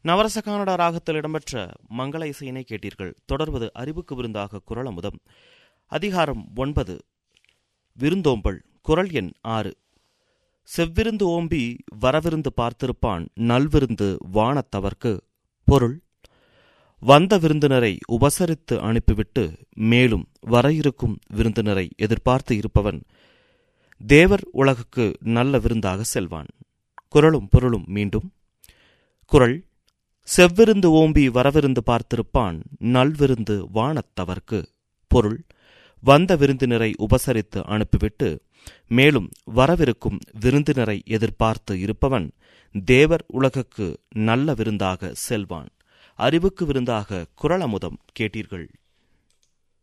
நவரச கன்னட ராகத்தில் இடம்பெற்ற மங்கள இசையினை கேட்டீர்கள் தொடர்வது அறிவுக்கு விருந்தாக குரல் அமுதம் அதிகாரம் ஒன்பது விருந்தோம்பல் குரல் எண் ஆறு செவ்விருந்து ஓம்பி வரவிருந்து பார்த்திருப்பான் நல்விருந்து வானத்தவர்க்கு பொருள் வந்த விருந்தினரை உபசரித்து அனுப்பிவிட்டு மேலும் வர இருக்கும் விருந்தினரை எதிர்பார்த்து இருப்பவன் தேவர் உலகுக்கு நல்ல விருந்தாக செல்வான் குரலும் பொருளும் மீண்டும் குரல் செவ்விருந்து ஓம்பி வரவிருந்து பார்த்திருப்பான் நல்விருந்து வானத்தவர்க்கு பொருள் வந்த விருந்தினரை உபசரித்து அனுப்பிவிட்டு மேலும் வரவிருக்கும் விருந்தினரை எதிர்பார்த்து இருப்பவன் தேவர் உலகுக்கு நல்ல விருந்தாக செல்வான் அறிவுக்கு விருந்தாக குரல் அமுதம் கேட்டீர்கள்